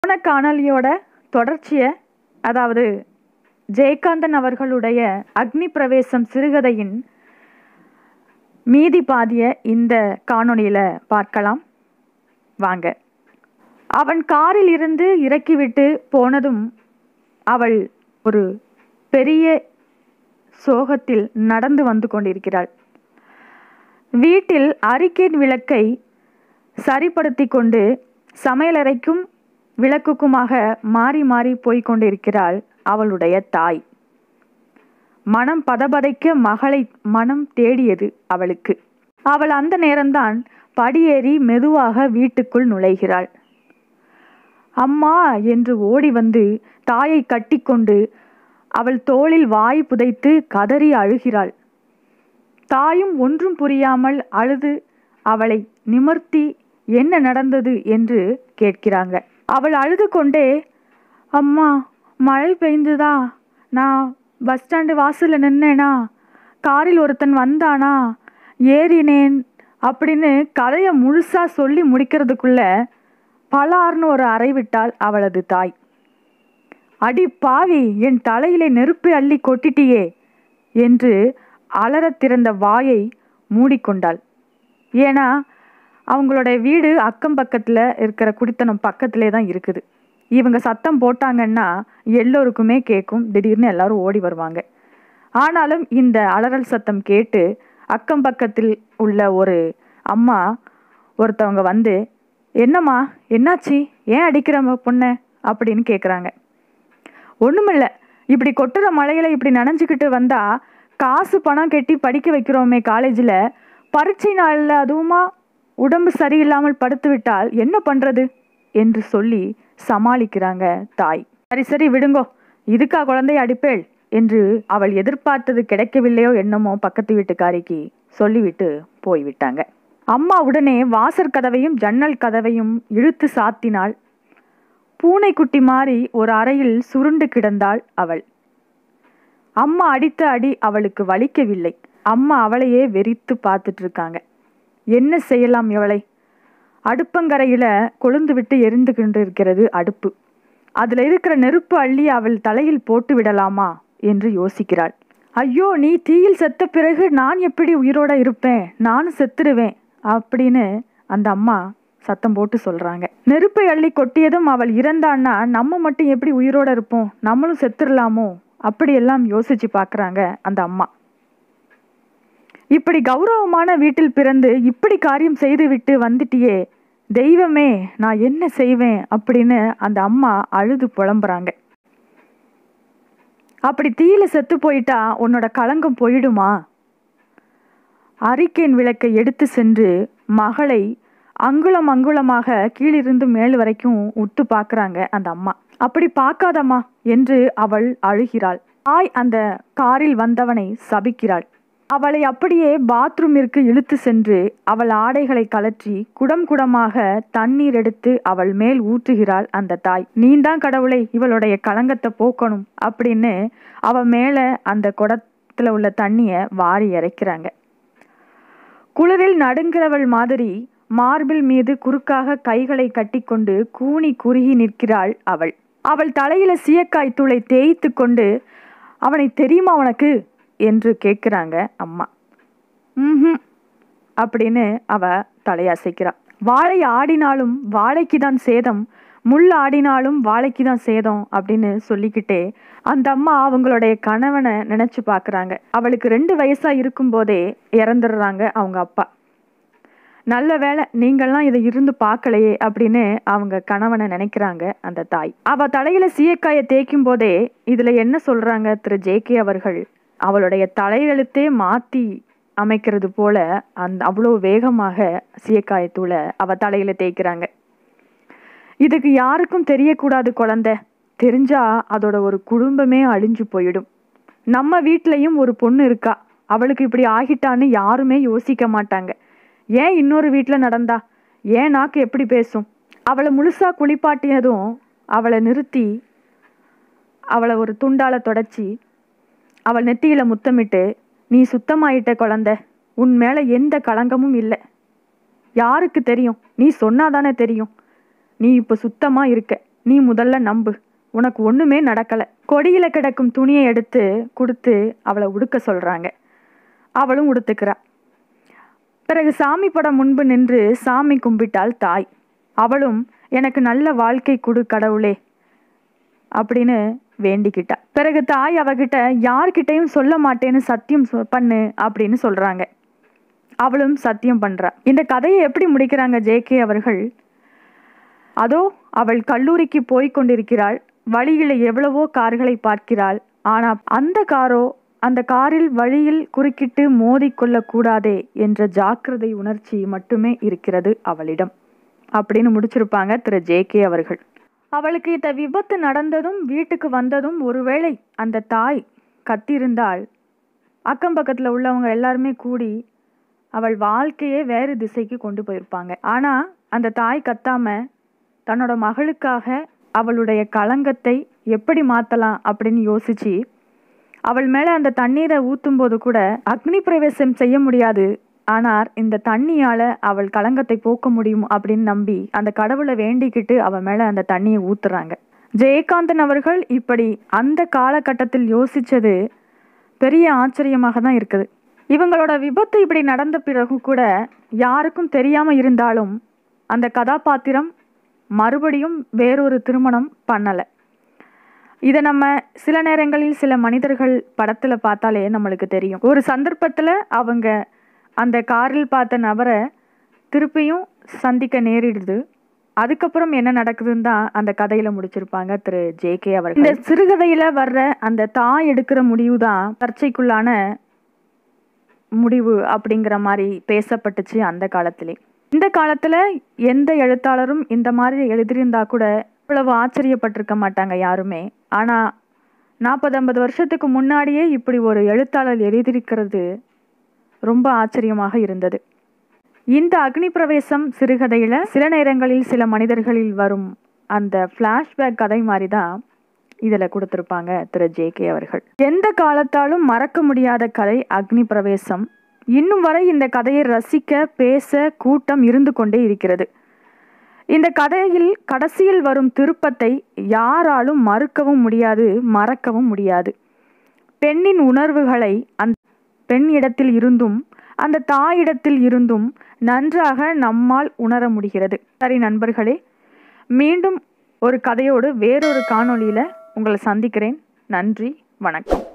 போன காணொளியோட தொடர்ச்சியை அதாவது ஜெயகாந்தன் அவர்களுடைய அக்னி பிரவேசம் சிறுகதையின் மீதி பாதிய இந்த காணொளியில் பார்க்கலாம் வாங்க அவன் காரில் இருந்து இறக்கிவிட்டு போனதும் அவள் ஒரு பெரிய சோகத்தில் நடந்து வந்து கொண்டிருக்கிறாள் வீட்டில் அரிக்கேன் விளக்கை சரிப்படுத்தி கொண்டு சமையலறைக்கும் விளக்குக்குமாக மாறி மாறி போய்க் கொண்டிருக்கிறாள் அவளுடைய தாய் மனம் பதபதைக்க மகளை மனம் தேடியது அவளுக்கு அவள் அந்த நேரம்தான் படியேறி மெதுவாக வீட்டுக்குள் நுழைகிறாள் அம்மா என்று ஓடி வந்து தாயை கட்டிக்கொண்டு அவள் தோளில் வாய் புதைத்து கதறி அழுகிறாள் தாயும் ஒன்றும் புரியாமல் அழுது அவளை நிமிர்த்தி என்ன நடந்தது என்று கேட்கிறாங்க அவள் அழுது கொண்டே அம்மா மழை பெய்ந்துதா நான் பஸ் ஸ்டாண்டு வாசலில் நின்னேனா காரில் ஒருத்தன் வந்தானா ஏறினேன் அப்படின்னு கதையை முழுசாக சொல்லி முடிக்கிறதுக்குள்ள பலார்னு ஒரு அறை விட்டாள் அவளது தாய் அடி பாவி என் தலையிலே நெருப்பை அள்ளி கொட்டிட்டியே என்று அலறத் திறந்த வாயை மூடிக்கொண்டாள் ஏன்னா அவங்களோட வீடு அக்கம் பக்கத்தில் இருக்கிற குடித்தனம் பக்கத்திலே தான் இருக்குது இவங்க சத்தம் போட்டாங்கன்னா எல்லோருக்குமே கேட்கும் திடீர்னு எல்லாரும் ஓடி வருவாங்க ஆனாலும் இந்த அலறல் சத்தம் கேட்டு அக்கம் பக்கத்தில் உள்ள ஒரு அம்மா ஒருத்தவங்க வந்து என்னம்மா என்னாச்சு ஏன் அடிக்கிற பொண்ணை அப்படின்னு கேட்குறாங்க ஒன்றுமில்ல இப்படி கொட்டுற மழையில் இப்படி நனைஞ்சுக்கிட்டு வந்தா காசு பணம் கட்டி படிக்க வைக்கிறோமே காலேஜில் பரீட்சை நாளில் அதுவுமா உடம்பு சரியில்லாமல் படுத்து விட்டால் என்ன பண்ணுறது என்று சொல்லி சமாளிக்கிறாங்க தாய் சரி சரி விடுங்கோ இதுக்கா குழந்தை அடிப்பேள் என்று அவள் எதிர்பார்த்தது கிடைக்கவில்லையோ என்னமோ பக்கத்து வீட்டுக்காரிக்கு சொல்லிவிட்டு போய்விட்டாங்க அம்மா உடனே வாசற் கதவையும் ஜன்னல் கதவையும் இழுத்து சாத்தினாள் பூனைக்குட்டி மாறி ஒரு அறையில் சுருண்டு கிடந்தாள் அவள் அம்மா அடித்த அடி அவளுக்கு வலிக்கவில்லை அம்மா அவளையே வெறித்து பார்த்துட்டு இருக்காங்க என்ன செய்யலாம் இவளை அடுப்பங்கரையில கொழுந்து விட்டு எரிந்து கொண்டு இருக்கிறது அடுப்பு அதுல இருக்கிற நெருப்பு அள்ளி அவள் தலையில் போட்டு விடலாமா என்று யோசிக்கிறாள் ஐயோ நீ தீயில் செத்த பிறகு நான் எப்படி உயிரோட இருப்பேன் நானும் செத்துடுவேன் அப்படின்னு அந்த அம்மா சத்தம் போட்டு சொல்றாங்க நெருப்பை அள்ளி கொட்டியதும் அவள் இறந்தான்னா நம்ம மட்டும் எப்படி உயிரோட இருப்போம் நம்மளும் செத்துடலாமோ அப்படியெல்லாம் யோசிச்சு பார்க்கறாங்க அந்த அம்மா இப்படி கௌரவமான வீட்டில் பிறந்து இப்படி காரியம் செய்துவிட்டு வந்துட்டியே தெய்வமே நான் என்ன செய்வேன் அப்படின்னு அந்த அம்மா அழுது புலம்புறாங்க அப்படி தீயில செத்து போயிட்டா உன்னோட களங்கம் போயிடுமா அரிக்கேன் விளக்கை எடுத்து சென்று மகளை அங்குலம் அங்குலமாக கீழிருந்து மேல் வரைக்கும் உத்து பார்க்கறாங்க அந்த அம்மா அப்படி பார்க்காதம்மா என்று அவள் அழுகிறாள் தாய் அந்த காரில் வந்தவனை சபிக்கிறாள் அவளை அப்படியே பாத்ரூமிற்கு இழுத்து சென்று அவள் ஆடைகளை கலற்றி குடம் குடமாக தண்ணீர் எடுத்து அவள் மேல் ஊற்றுகிறாள் அந்த தாய் நீந்தான் கடவுளை இவளுடைய களங்கத்தை போக்கணும் அப்படின்னு அவ மேல அந்த குடத்துல உள்ள தண்ணிய வாரி இறைக்கிறாங்க குளிரில் நடுங்கிறவள் மாதிரி மார்பிள் மீது குறுக்காக கைகளை கட்டிக்கொண்டு கூனி குறுகி நிற்கிறாள் அவள் அவள் தலையில சீயக்காய் தூளை தேய்த்து கொண்டு அவனை தெரியுமா உனக்கு என்று கேட்குறாங்க அம்மா ம் அப்படின்னு அவ தலையசைக்கிறா வாழை ஆடினாலும் வாழைக்கு தான் சேதம் முள் ஆடினாலும் வாழைக்கு தான் சேதம் அப்படின்னு சொல்லிக்கிட்டே அந்த அம்மா அவங்களுடைய கணவனை நினைச்சு பார்க்குறாங்க அவளுக்கு ரெண்டு வயசா இருக்கும்போதே இறந்துடுறாங்க அவங்க அப்பா நல்ல வேலை நீங்கள்லாம் இதை இருந்து பார்க்கலையே அப்படின்னு அவங்க கணவனை நினைக்கிறாங்க அந்த தாய் அவ தலையில சீயக்காயை தேய்க்கும் போதே இதுல என்ன சொல்றாங்க திரு ஜே கே அவர்கள் அவளுடைய தலையெழுத்தே மாத்தி அமைக்கிறது போல அந்த அவ்வளோ வேகமாக சீயக்காயத்தூளை அவ தலையில தேய்க்கிறாங்க இதுக்கு யாருக்கும் தெரியக்கூடாது குழந்தை தெரிஞ்சா அதோட ஒரு குடும்பமே அழிஞ்சு போயிடும் நம்ம வீட்லயும் ஒரு பொண்ணு இருக்கா அவளுக்கு இப்படி ஆகிட்டான்னு யாருமே யோசிக்க மாட்டாங்க ஏன் இன்னொரு வீட்டில் நடந்தா ஏன் நாக்கு எப்படி பேசும் அவளை முழுசா குளிப்பாட்டியதும் அவளை நிறுத்தி அவளை ஒரு துண்டால தொடச்சி அவள் நெத்தியில முத்தமிட்டு நீ சுத்தமாயிட்ட குழந்தை உன் மேல எந்த களங்கமும் இல்லை யாருக்கு தெரியும் நீ சொன்னாதானே தெரியும் நீ இப்போ சுத்தமா இருக்க நீ முதல்ல நம்பு உனக்கு ஒன்றுமே நடக்கலை கொடியில் கிடக்கும் துணியை எடுத்து கொடுத்து அவளை உடுக்க சொல்கிறாங்க அவளும் உடுத்துக்கிறா பிறகு சாமி படம் முன்பு நின்று சாமி கும்பிட்டாள் தாய் அவளும் எனக்கு நல்ல வாழ்க்கை கொடு கடவுளே அப்படின்னு வேண்டிக்கிட்டா பிறகு தாய் அவகிட்ட யார்கிட்டையும் சொல்ல மாட்டேன்னு சத்தியம் சொ- பண்ணு அப்படின்னு சொல்றாங்க அவளும் சத்தியம் பண்றா இந்த கதையை எப்படி முடிக்கிறாங்க ஜேகே அவர்கள் அதோ அவள் கல்லூரிக்கு போய் கொண்டிருக்கிறாள் வழியில் எவ்வளவோ கார்களை பார்க்கிறாள் ஆனா அந்த காரோ அந்த காரில் வழியில் குறுக்கிட்டு மோதிக்கொள்ளக்கூடாதே என்ற ஜாக்கிரதை உணர்ச்சி மட்டுமே இருக்கிறது அவளிடம் அப்படின்னு முடிச்சிருப்பாங்க திரு ஜேகே அவர்கள் அவளுக்கு இந்த விபத்து நடந்ததும் வீட்டுக்கு வந்ததும் ஒருவேளை அந்த தாய் கத்தியிருந்தால் அக்கம் பக்கத்தில் உள்ளவங்க எல்லாருமே கூடி அவள் வாழ்க்கையே வேறு திசைக்கு கொண்டு போயிருப்பாங்க ஆனா அந்த தாய் கத்தாம தன்னோட மகளுக்காக அவளுடைய களங்கத்தை எப்படி மாத்தலாம் அப்படின்னு யோசிச்சு அவள் மேல அந்த தண்ணீரை ஊத்தும் போது கூட அக்னி பிரவேசம் செய்ய முடியாது ஆனால் இந்த தண்ணியால அவள் களங்கத்தை போக்க முடியும் அப்படின்னு நம்பி அந்த கடவுளை வேண்டிக்கிட்டு அவள் மேல அந்த தண்ணியை ஊத்துறாங்க ஜெயகாந்தன் அவர்கள் இப்படி அந்த காலகட்டத்தில் யோசிச்சது பெரிய ஆச்சரியமாக தான் இருக்குது இவங்களோட விபத்து இப்படி நடந்த பிறகு கூட யாருக்கும் தெரியாம இருந்தாலும் அந்த கதாபாத்திரம் மறுபடியும் வேறொரு திருமணம் பண்ணலை இதை நம்ம சில நேரங்களில் சில மனிதர்கள் படத்தில் பார்த்தாலே நம்மளுக்கு தெரியும் ஒரு சந்தர்ப்பத்தில் அவங்க அந்த காரில் பார்த்த நபரை திருப்பியும் சந்திக்க நேரிடுது அதுக்கப்புறம் என்ன நடக்குதுன்னு தான் அந்த கதையில முடிச்சிருப்பாங்க திரு ஜே கே அவர்கள் இந்த சிறுகதையில வர்ற அந்த தாய் எடுக்கிற முடிவு தான் சர்ச்சைக்குள்ளான முடிவு அப்படிங்கிற மாதிரி பேசப்பட்டுச்சு அந்த காலத்திலே இந்த காலத்துல எந்த எழுத்தாளரும் இந்த மாதிரி எழுதியிருந்தா கூட இவ்வளவு ஆச்சரியப்பட்டிருக்க மாட்டாங்க யாருமே ஆனா நாற்பது ஐம்பது வருஷத்துக்கு முன்னாடியே இப்படி ஒரு எழுத்தாளர் எழுதியிருக்கிறது ரொம்ப ஆச்சரியமாக இருந்தது இந்த அக்னி பிரவேசம் சிறுகதையில சில நேரங்களில் சில மனிதர்களில் வரும் அந்த ஃப்ளாஷ்பேக் கதை மாதிரி தான் இதில் கொடுத்துருப்பாங்க திரு ஜே கே அவர்கள் எந்த காலத்தாலும் மறக்க முடியாத கதை அக்னி பிரவேசம் இன்னும் வரை இந்த கதையை ரசிக்க பேச கூட்டம் இருந்து கொண்டே இருக்கிறது இந்த கதையில் கடைசியில் வரும் திருப்பத்தை யாராலும் மறுக்கவும் முடியாது மறக்கவும் முடியாது பெண்ணின் உணர்வுகளை அந்த பெண் இடத்தில் இருந்தும் அந்த தாயிடத்தில் இருந்தும் நன்றாக நம்மால் உணர முடிகிறது சரி நண்பர்களே மீண்டும் ஒரு கதையோடு வேறொரு காணொளியில் உங்களை சந்திக்கிறேன் நன்றி வணக்கம்